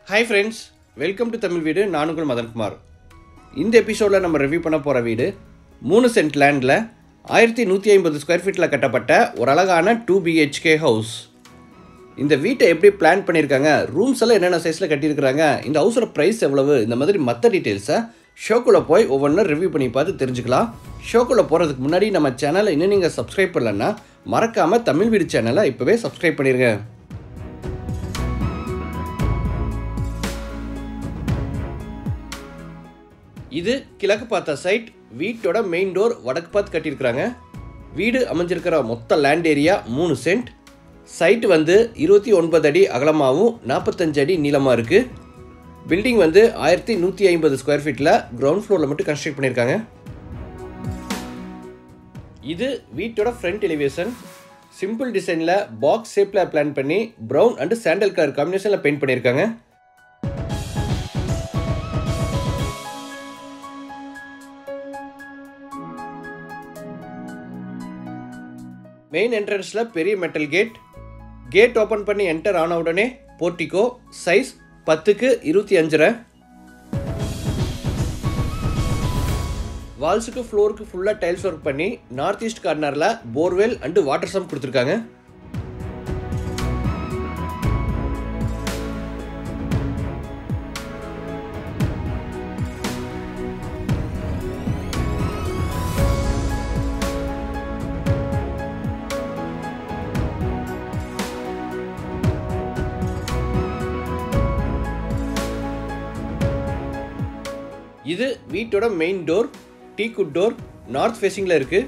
hi friends welcome to Tamil வீடு நான் உங்கள் மதன்குமார் இந்த எபிசோடில் நம்ம ரிவ்யூ பண்ண போகிற வீடு மூணு சென்ட் லேண்டில் ஆயிரத்தி நூற்றி ஐம்பது ஸ்கொயர் ஃபீட்டில் கட்டப்பட்ட ஒரு அழகான டூ பிஹெச்கே ஹவுஸ் இந்த வீட்டை எப்படி பிளான் பண்ணியிருக்காங்க ரூம்ஸ் எல்லாம் என்னென்ன சைஸில் கட்டியிருக்கிறாங்க இந்த ஹவுஸோட ப்ரைஸ் எவ்வளவு இந்த மாதிரி மற்ற டீட்டெயில்ஸை ஷோக்குள்ளே போய் ஒவ்வொன்றும் ரிவ்யூ பண்ணி பார்த்து தெரிஞ்சுக்கலாம் ஷோக்குள்ளே போகிறதுக்கு முன்னாடி நம்ம சேனலை இன்னும் நீங்கள் சப்ஸ்கிரைப் பண்ணலன்னா மறக்காமல் தமிழ் வீடு சேனலை இப்போவே சப்ஸ்கிரைப் பண்ணிடுங்க இது கிழக்கு பார்த்த சைட் வீட்டோட மெயின் டோர் வடக்கு பார்த்து கட்டியிருக்கிறாங்க வீடு அமைஞ்சிருக்கிற மொத்த லேண்ட் ஏரியா மூணு சென்ட் சைட் வந்து இருபத்தி ஒன்பது அடி அகலமாகவும் நாற்பத்தஞ்சு அடி நீளமாக இருக்குது பில்டிங் வந்து ஆயிரத்தி நூற்றி ஐம்பது ஸ்கொயர் ஃபீட்டில் கிரவுண்ட் ஃப்ளோரில் மட்டும் கன்ஸ்ட்ரக்ட் பண்ணியிருக்காங்க இது வீட்டோட ஃப்ரண்ட் எலிவேஷன் சிம்பிள் டிசைனில் பாக்ஸ் ஷேப்பில் பிளான் பண்ணி ப்ரௌன் அண்ட் சாண்டல் கலர் காம்பினேஷனில் பெயிண்ட் பண்ணியிருக்காங்க மெயின் என்ட்ரன்ஸில் பெரிய மெட்டல் கேட் கேட் ஓப்பன் பண்ணி என்டர் ஆன உடனே போர்ட்டிகோ சைஸ் பத்துக்கு இருபத்தி அஞ்சரை வால்ஸுக்கு ஃப்ளோருக்கு ஃபுல்லாக டைல்ஸ் ஒர்க் பண்ணி நார்த் ஈஸ்ட் கார்னரில் போர்வெல் அண்டு வாட்டர் சம் கொடுத்துருக்காங்க இது வீட்டோட main door teakwood door north ஃபேஸிங்கில் இருக்கு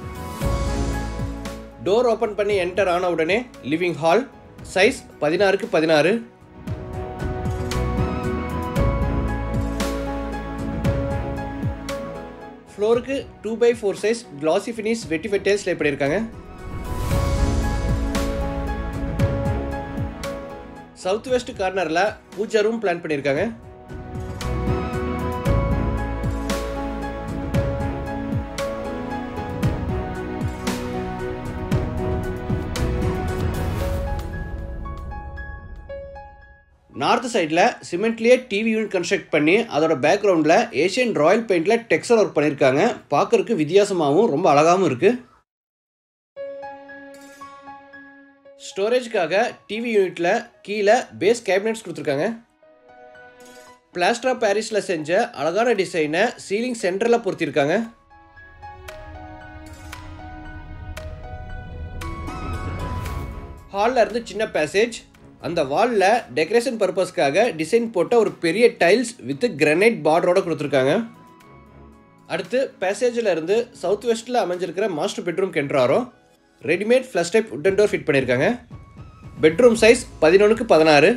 டோர் ஓப்பன் பண்ணி என்டர் ஆன உடனே லிவிங் ஹால் சைஸ் பதினாறுக்கு பதினாறு ஃப்ளோருக்கு two by four size glossy finish வெட்டி வெட்டேல்ஸ் லே பண்ணியிருக்காங்க சவுத் வெஸ்ட் கார்னரில் பூஜா ரூம் பிளான் பண்ணியிருக்காங்க நார்த் சைடில் சிமெண்ட்லேயே டிவி யூனிட் கன்ஸ்ட்ரக்ட் பண்ணி அதோட பேக்ரவுண்டில் ஏஷியன் ராயல் பெயிண்டில் டெக்ஸ்டர் ஒர்க் பண்ணியிருக்காங்க பார்க்கறதுக்கு வித்தியாசமாகவும் ரொம்ப அழகாகவும் இருக்குது ஸ்டோரேஜ்க்காக டிவி யூனிட்டில் கீழே பேஸ் கேபினெட்ஸ் கொடுத்துருக்காங்க பிளாஸ்டர் பாரிஸில் செஞ்ச அழகான டிசைனை சீலிங் சென்டரில் பொருத்திருக்காங்க ஹாலில் இருந்து சின்ன பேசேஜ் அந்த வாலில் டெக்கரேஷன் பர்பஸ்க்காக டிசைன் போட்ட ஒரு பெரிய டைல்ஸ் வித் கிரனைட் பார்டரோட கொடுத்துருக்காங்க அடுத்து பேசேஜில் இருந்து சவுத் வெஸ்ட்டில் அமைஞ்சிருக்கிற மாஸ்டர் பெட்ரூம் கென்றாரோ readymade flush type wooden door fit பண்ணியிருக்காங்க பெட்ரூம் சைஸ் பதினொன்றுக்கு பதினாறு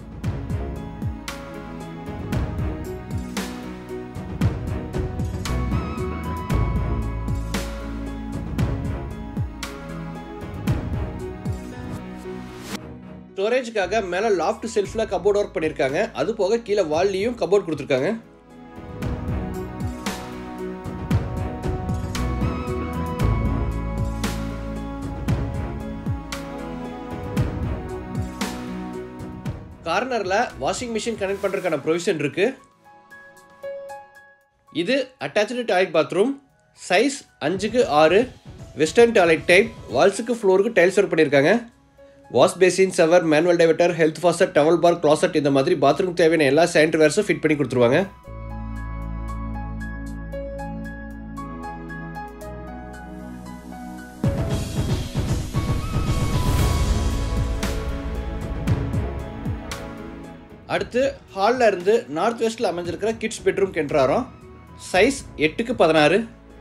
ஸ்டோரேஜ்க்காக மேலே லாஃப்ட் செல்ஃபில் கபோர்ட் ஒர்க் பண்ணியிருக்காங்க அது போக கீழே வால்லையும் கபோர்ட் கொடுத்துருக்காங்க கார்னரில் வாஷிங் மிஷின் கனெக்ட் பண்ணுறதுக்கான ப்ரொவிஷன் இருக்கு இது அட்டாச்சு டாய்லெட் பாத்ரூம் சைஸ் அஞ்சுக்கு ஆறு வெஸ்டர்ன் டாய்லெட் டைப் வால்ஸுக்கு ஃப்ளோருக்கு டைல்ஸ் ஒர்க் பண்ணியிருக்காங்க wash basin shower manual diverter health faucet towel bar closet இந்த மாதிரி பாத்ரூம் தேவையான எல்லா சானிட்டரி வேர்ஸும் ஃபிட் பண்ணி கொடுத்துருவாங்க அடுத்து ஹாலில் இருந்து நார்த் வெஸ்ட்டில் அமைஞ்சிருக்கிற கிட்ஸ் பெட்ரூம் கென்றாரோம் சைஸ் எட்டுக்கு பதினாறு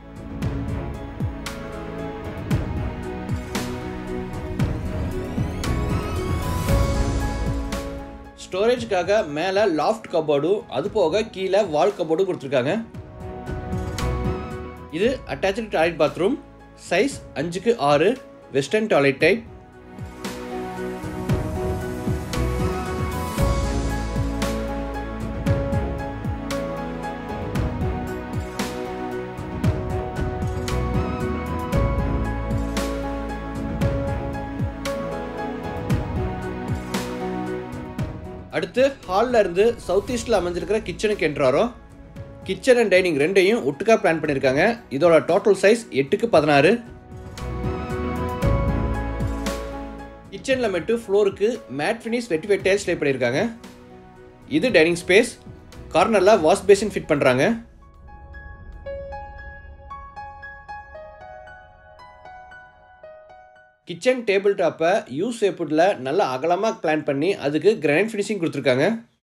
ஸ்டோரேஜ்க்காக மேலே லாஃப்ட் கபோர்டும் அது போக கீழே வால் கபோர்டும் கொடுத்துருக்காங்க இது அட்டாச்சு டாய்லெட் பாத்ரூம் சைஸ் அஞ்சுக்கு ஆறு வெஸ்டர்ன் டாய்லெட் டைப் அடுத்து ஹாலில் இருந்து சவுத் ஈஸ்டில் அமைஞ்சிருக்கிற கிச்சனுக்கு என்ட்ராரோம் கிச்சன் அண்ட் டைனிங் ரெண்டையும் ஒட்டுக்கா பிளான் பண்ணியிருக்காங்க இதோட டோட்டல் சைஸ் எட்டுக்கு பதினாறு கிச்சனில் மட்டும் ஃப்ளோருக்கு மேட் ஃபினிஷ் வெட்டி வெட் டைல்ஸ் லே பண்ணியிருக்காங்க இது டைனிங் ஸ்பேஸ் கார்னரில் வாஷ் பேசின் ஃபிட் பண்ணுறாங்க கிச்சன் டேபிள் டாப்பை யூ ஷேப்புடில் நல்லா அகலமாக பிளான் பண்ணி அதுக்கு கிரானைட் ஃபினிஷிங் கொடுத்துருக்காங்க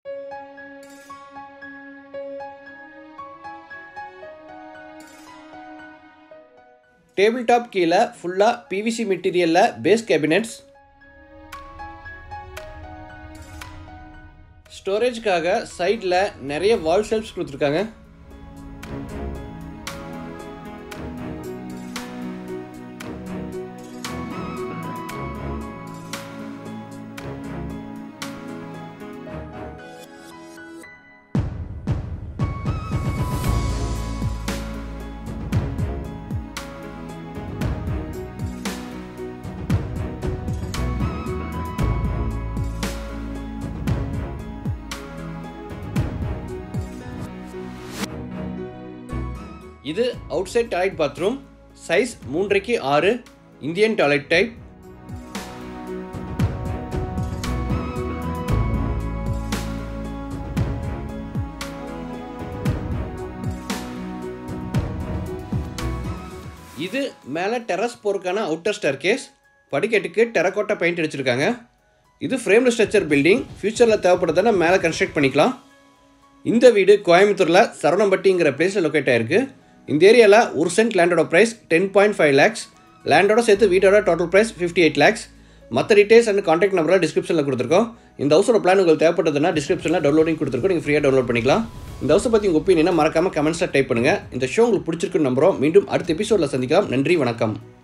டேபிள் டாப் கீழே ஃபுல்லாக பிவிசி மெட்டீரியலில் பேஸ் கேபினெட்ஸ் ஸ்டோரேஜ்க்காக சைடில் நிறைய வால் ஷெல்ஃப்ஸ் கொடுத்துருக்காங்க இது outside toilet bathroom size மூன்றைக்கு ஆறு இந்தியன் டாய்லெட் டைப் இது மேலே டெரஸ் போருக்கான அவுட்டர் ஸ்டர் கேஸ் படிக்கட்டுக்கு டெரக்கோட்டா பெயிண்ட் அடிச்சிருக்காங்க இது ஃப்ரேம்டு ஸ்ட்ரக்சர் பில்டிங் ஃபியூச்சரில் தேவைப்படுறதுனா மேலே கன்ஸ்ட்ரக்ட் பண்ணிக்கலாம் இந்த வீடு கோயம்புத்தூரில் சரவணம்பட்டிங்கிற பிளேஸில் லொக்கேட் ஆயிருக்கு இந்த ஏரியாவில் ஒரு சென்ட் லேண்டோட price ten point five lakhs லேண்டோட சேர்த்து வீட்டோட total price fifty eight lakhs மற்ற டீட்டெயில்ஸ் அண்ட் காண்டாக்ட் நம்பரில் டிஸ்கிரிப்ஷனில் கொடுத்துருக்கோம் இந்த ஹவுஸோட பிளான் உங்களுக்கு தேவைப்பட்டதுன்னா டிஸ்கிரிப்ஷனில் டவுன்லோடிங் கொடுத்துருக்கோம் நீங்கள் ஃப்ரீயாக டவுன்லோட் பண்ணிக்கலாம் இந்த ஹவுஸை பற்றி உங்கள் ஒப்பீனியனை மறக்காமல் கமெண்ட்ஸில் டைப் பண்ணுங்கள் இந்த ஷோ உங்களுக்கு பிடிச்சிருக்குன்னு நம்புறோம் மீண்டும் அடுத்த எபிசோடில் சந்திக்கலாம் நன்றி வணக்கம்